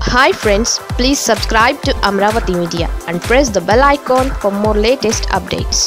hi friends please subscribe to Amaravati media and press the bell icon for more latest updates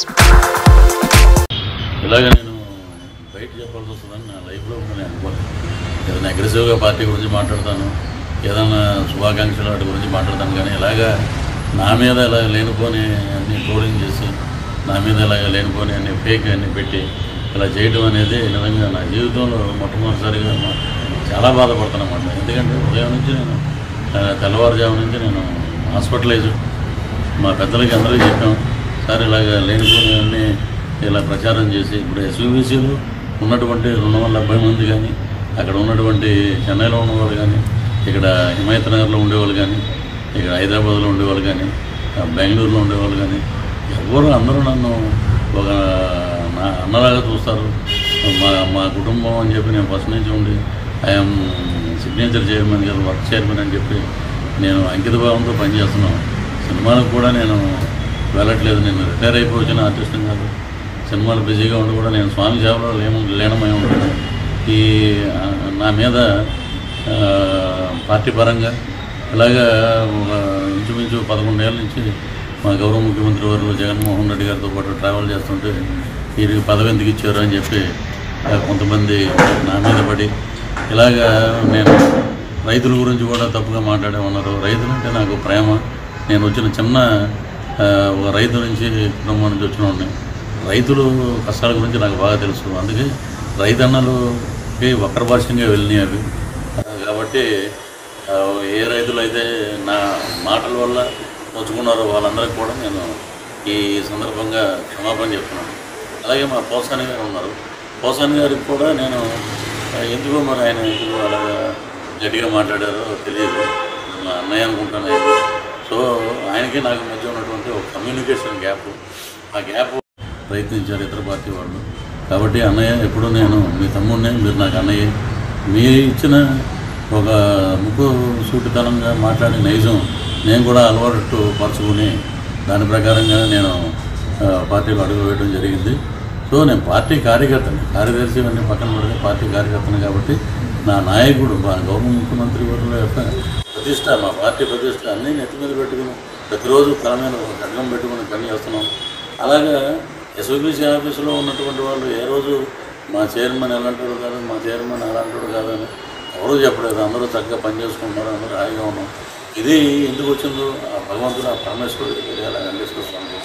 ఇలాగ నేను బయట చెప్పాల్సి వస్తుందని నా లైఫ్లో కూడా నేను అనుకోలేదు ఏదైనా అగ్రెసివ్గా పార్టీ గురించి మాట్లాడతాను ఏదైనా శుభాకాంక్షలు వాటి గురించి మాట్లాడతాను కానీ ఇలాగా నా మీద ఇలా లేనిపోని అన్ని ట్రోలింగ్ చేసి నా మీద ఇలాగ లేనిపోని అన్ని ఫేక్ అన్ని పెట్టి ఇలా చేయడం అనేది నిజంగా నా జీవితంలో మొట్టమొదటిసారిగా మా- చాలా బాధపడుతున్నాను అన్నమాట ఎందుకంటే ఉదయం నుంచి నేను ఆ, తెల్లవారుజాము నుంచి నేను హాస్పిటలైజ్ మా పెద్దలకి అందరికీ చెప్పాం సార్ ఇలాగ లేనిపోయినవన్నీ ఇలా ప్రచారం చేసి ఇప్పుడు ఎస్యూబీసీలో ఉన్నటువంటి రెండు వందల డెబ్బై మంది కానీ అక్కడ ఉన్నటువంటి చెన్నైలో ఉన్నవాళ్ళు కానీ ఇక్కడ హిమాయత్ నగర్లో ఉండేవాళ్ళు కానీ ఇక్కడ హైదరాబాద్లో ఉండేవాళ్ళు కానీ ఆ, బెంగళూరులో ఉండేవాళ్ళు కానీ ఎవరు అందరూ నన్ను ఒక నా అన్నలాగా చూస్తారు మా మా కుటుంబం అని చెప్పి నేను ఫస్ట్ నుంచి ఉండి ఐఎమ్ సిగ్నేచర్ చైర్మన్ కదా వర్క్ చైర్మన్ అని చెప్పి నేను అంకిత భావంతో పనిచేస్తున్నాను సినిమాలకు కూడా నేను వెళ్ళట్లేదు నేను రిటైర్ అయిపోయి వచ్చిన ఆర్టిస్ట్ కాదు సినిమాలు బిజీగా ఉండి కూడా నేను స్వామి సేవలో లేము లీనమై ఉంటాను ఈ ఆ, నా మీద ఆ, పార్టీ పరంగా ఇలాగా ఒక ఇంచుమించు పదకొండేళ్ళ నుంచి మా గౌరవ ముఖ్యమంత్రి వారు జగన్మోహన్ రెడ్డి గారితో పాటు ట్రావెల్ చేస్తుంటే వీరికి పదవి ఎందుకు ఇచ్చారు అని చెప్పి ఆ, కొంతమంది నా మీద పడి ఇలాగా నేను రైతుల గురించి కూడా తప్పుగా మాట్లాడే ఉన్నారు రైతులు అంటే నాకు ప్రేమ నేను వచ్చిన చిన్న ఆ, ఒక రైతు నుంచి కుటుంబం నుంచి వచ్చిన వాడిని రైతులు కష్టాల గురించి నాకు బాగా తెలుసు అందుకే రైతన్నలుకి వక్ర భాషంగా వెళ్ళినాయి అవి ఆ, కాబట్టి ఆ, ఏ రైతులు అయితే నా మాటల వల్ల నొచ్చుకున్నారో వాళ్ళందరికీ కూడా నేను ఈ సందర్భంగా క్షమాపణ చెప్తున్నాను అలాగే మా పోసాని గారు ఉన్నారు పోసాని గారికి కూడా నేను ఆ, ఎందుకో మరి ఆయన ఎందుకు అలాగా గట్టిగా మాట్లాడారో తెలియదు మా అన్నయ్య అనుకుంటాను ఆయన సో ఆయనకి నాకు మధ్య ఉన్నటువంటి ఒక కమ్యూనికేషన్ గ్యాప్ ఆ గ్యాప్ ప్రయత్నించారు ఇతర పార్టీ వాళ్ళు కాబట్టి అన్నయ్య ఎప్పుడు నేను మీ తమ్ముడినే మీరు నాకు అన్నయ్య మీరు ఇచ్చిన ఒక ముక్కు సూటితనంగా మాట్లాడే నైజం నేను కూడా అలవాటు పరుచుకుని దాని ప్రకారంగా నేను ఆ, పార్టీలో అడుగు వేయడం జరిగింది సో నేను పార్టీ కార్యకర్తని కార్యదర్శి అన్ని పక్కన పెడితే పార్టీ కార్యకర్తని కాబట్టి నా నాయకుడు మా గౌరవ ముఖ్యమంత్రి వర్యుల యొక్క ప్రతిష్ట మా పార్టీ ప్రతిష్ట అన్నీ నెత్తి మీద పెట్టుకుని ప్రతిరోజు తల మీద ఒక ఖడ్గం పెట్టుకుని పని చేస్తున్నాం అలాగా ఎస్ఓబీసీ ఆఫీసులో ఉన్నటువంటి వాళ్ళు ఏ రోజు మా చైర్మన్ ఎలాంటివాడు కాదు మా చైర్మన్ అలాంటివాడు కాదని ఎవరూ చెప్పలేదు అందరూ చక్కగా పని చేసుకుంటున్నారు అందరూ హాయిగా ఉన్నాం ఇది ఎందుకు వచ్చిందో ఆ భగవంతుడు ఆ పరమేశ్వరుడికి తెలియాలి వెంకటేశ్వర స్వామి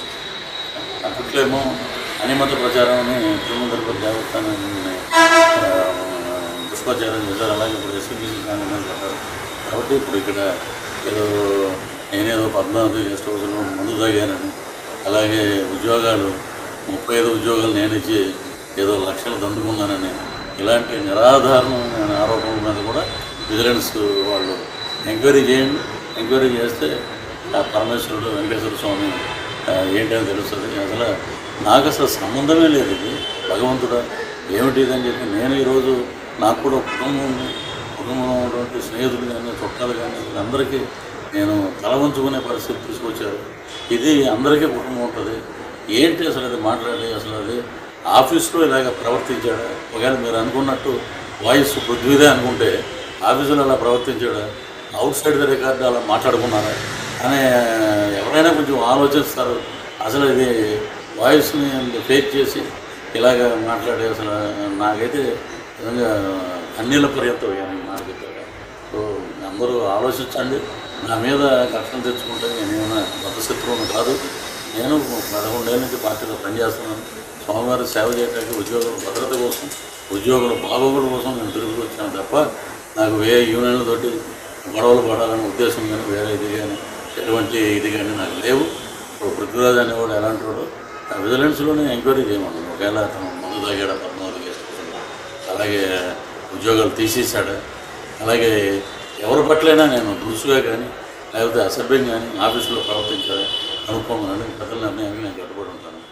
అప్పట్లేమో అనిమత ప్రచారం అని తిరుమల తిరుపతి దేవస్థానాన్ని ఆ, పుష్పాచారం చేశారు అలాగే ఇప్పుడు ఎస్పీసీ కాంగ్రెస్ పెట్టారు కాబట్టి ఇప్పుడు ఇక్కడ ఏదో నేనేదో పద్నాలుగు గెస్ట్ హౌస్లో ముందు తాగానని అలాగే ఉద్యోగాలు ముప్పై ఐదు ఉద్యోగాలు నేను ఇచ్చి ఏదో లక్షలు దండుకున్నానని ఇలాంటి నిరాధారణమైన ఆరోపణల మీద కూడా విజిలెన్స్ వాళ్ళు ఎంక్వైరీ చేయండి ఎంక్వైరీ చేస్తే ఆ పరమేశ్వరుడు వెంకటేశ్వర స్వామి ఆ, ఏంటని తెలుస్తుంది అసలు నాకు అసలు సంబంధమే లేదు ఇది భగవంతుడా ఏమిటి ఇది అని చెప్పి నేను ఈరోజు నాకు కూడా ఒక కుటుంబం ఉంది కుటుంబంలో ఉన్నటువంటి స్నేహితులు కానీ చుట్టాలు కానీ వీళ్ళందరికీ నేను తల వంచుకునే పరిస్థితి తీసుకొచ్చారు ఇది అందరికీ కుటుంబం ఉంటుంది ఏంటి అసలు అది మాట్లాడి అసలు అది ఆఫీస్లో ఇలాగ ప్రవర్తించాడా ఒకవేళ మీరు అనుకున్నట్టు వాయిస్ పృథ్వీదే అనుకుంటే ఆఫీసులో అలా ప్రవర్తించాడా అవుట్ సైడ్ ద రికార్డు అలా మాట్లాడుకున్నారా అనే ఎవరైనా కొంచెం ఆలోచిస్తారు అసలు ఇది వాయిస్ని ఫేక్ చేసి ఇలాగ మాట్లాడే అసలు నాకైతే నిజంగా కన్నీళ్ళ పర్యంతం నాకు సో అందరూ ఆలోచించండి నా మీద కష్టం తెచ్చుకుంటే నేనేమైనా గొప్ప శత్రువును కాదు నేను పదకొండేళ్ళ నుంచి పార్టీలో పనిచేస్తున్నాను స్వామివారి సేవ చేయడానికి ఉద్యోగుల భద్రత కోసం ఉద్యోగుల బాగోగుల కోసం నేను తిరుగుతూ వచ్చాను తప్ప నాకు వేరే యూనియన్లతోటి గొడవలు పడాలనే ఉద్దేశం కానీ వేరే ఇది కానీ ఎటువంటి ఇది కానీ నాకు లేవు ఇప్పుడు పృథ్వీరాజ్ అనేవాడు ఎలాంటి వాడు ఆ విజిలెన్స్లోనే ఎంక్వైరీ చేయమన్నాను ఒకవేళ అతను మందు తాగాడా పద్మావతి చేసుకుంటున్నాడు అలాగే ఉద్యోగాలు తీసేశాడా అలాగే ఎవరి పట్లైనా నేను దురుసుగా కానీ లేకపోతే అసభ్యం కానీ ఆఫీసులో ప్రవర్తించాలి అనుకోమని పెద్దల నిర్ణయానికి నేను కట్టుబడి ఉంటాను